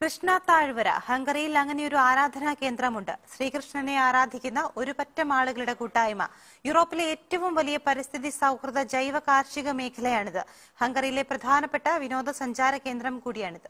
കൃഷ്ണ താഴ്വര ഹംഗറിയിൽ അങ്ങനെ ഒരു ആരാധനാ കേന്ദ്രമുണ്ട് ശ്രീകൃഷ്ണനെ ആരാധിക്കുന്ന ഒരു പറ്റം ആളുകളുടെ കൂട്ടായ്മ യൂറോപ്പിലെ ഏറ്റവും വലിയ പരിസ്ഥിതി സൗഹൃദ ജൈവ കാർഷിക മേഖലയാണിത് ഹംഗറിയിലെ പ്രധാനപ്പെട്ട വിനോദസഞ്ചാര കേന്ദ്രം കൂടിയാണിത്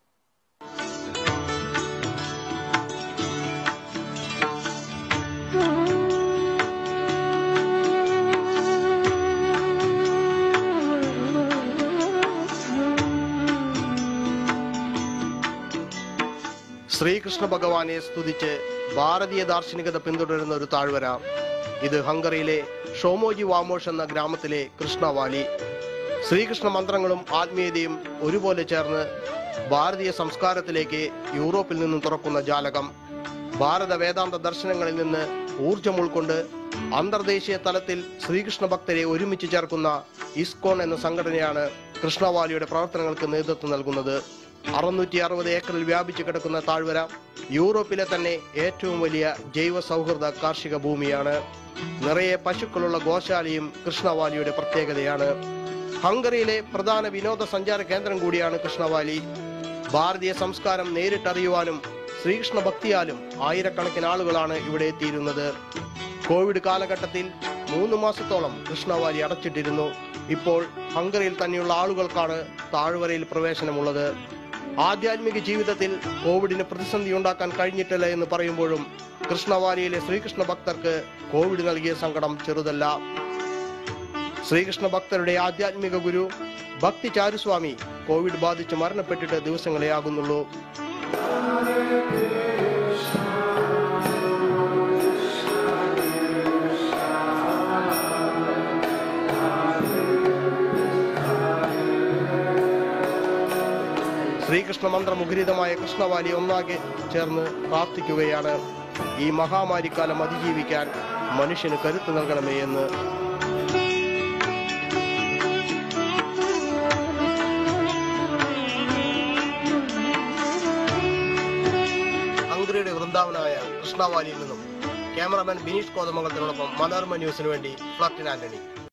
ശ്രീകൃഷ്ണ ഭഗവാനെ സ്തുതിച്ച് ഭാരതീയ ദാർശനികത പിന്തുടരുന്ന ഒരു താഴ്വര ഇത് ഹംഗറിയിലെ ഷോമോജി വാമോഷ് എന്ന ഗ്രാമത്തിലെ കൃഷ്ണവാലി ശ്രീകൃഷ്ണ മന്ത്രങ്ങളും ആത്മീയതയും ഒരുപോലെ ചേർന്ന് ഭാരതീയ സംസ്കാരത്തിലേക്ക് യൂറോപ്പിൽ നിന്നും തുറക്കുന്ന ജാലകം ഭാരത വേദാന്ത ദർശനങ്ങളിൽ നിന്ന് ഊർജം ഉൾക്കൊണ്ട് അന്തർദേശീയ തലത്തിൽ ശ്രീകൃഷ്ണ ഭക്തരെ ഒരുമിച്ച് ചേർക്കുന്ന ഇസ്കോൺ എന്ന സംഘടനയാണ് കൃഷ്ണവാലിയുടെ പ്രവർത്തനങ്ങൾക്ക് നേതൃത്വം നൽകുന്നത് അറുന്നൂറ്റി അറുപത് ഏക്കറിൽ വ്യാപിച്ചു കിടക്കുന്ന താഴ്വര യൂറോപ്പിലെ തന്നെ ഏറ്റവും വലിയ ജൈവ സൗഹൃദ കാർഷിക ഭൂമിയാണ് നിറയെ പശുക്കളുള്ള ഗോശാലയും കൃഷ്ണവാലിയുടെ പ്രത്യേകതയാണ് ഹംഗറിയിലെ പ്രധാന വിനോദസഞ്ചാര കേന്ദ്രം കൂടിയാണ് കൃഷ്ണവാലി ഭാരതീയ സംസ്കാരം നേരിട്ടറിയുവാനും ശ്രീകൃഷ്ണ ഭക്തിയാലും ആയിരക്കണക്കിന് ആളുകളാണ് ഇവിടെ എത്തിയിരുന്നത് കോവിഡ് കാലഘട്ടത്തിൽ മൂന്ന് മാസത്തോളം കൃഷ്ണവാലി അടച്ചിട്ടിരുന്നു ഇപ്പോൾ ഹംഗറിയിൽ തന്നെയുള്ള ആളുകൾക്കാണ് താഴ്വരയിൽ പ്രവേശനമുള്ളത് ആധ്യാത്മിക ജീവിതത്തിൽ കോവിഡിന് പ്രതിസന്ധി ഉണ്ടാക്കാൻ കഴിഞ്ഞിട്ടില്ല എന്ന് പറയുമ്പോഴും കൃഷ്ണവാലിയിലെ ശ്രീകൃഷ്ണ ഭക്തർക്ക് കോവിഡ് നൽകിയ സങ്കടം ചെറുതല്ല ശ്രീകൃഷ്ണ ഭക്തരുടെ ആധ്യാത്മിക ഗുരു ഭക്തി ചാരുസ്വാമി കോവിഡ് ബാധിച്ച് മരണപ്പെട്ടിട്ട് ദിവസങ്ങളെ ആകുന്നുള്ളൂ ശ്രീകൃഷ്ണ മന്ത്രമുഖരിതമായ കൃഷ്ണവാലി ഒന്നാകെ ചേർന്ന് പ്രാർത്ഥിക്കുകയാണ് ഈ മഹാമാരിക്കാലം അതിജീവിക്കാൻ മനുഷ്യന് കരുത്ത് നൽകണമേ എന്ന് ഹംഗറിയുടെ വൃന്ദാവനായ കൃഷ്ണവാലിയിൽ നിന്നും ക്യാമറാമാൻ ബിനീഷ് കോതമംഗലത്തിനോടൊപ്പം മനോരമ ന്യൂസിന് വേണ്ടി ഫ്ലർട്ടിൻ ആന്റണി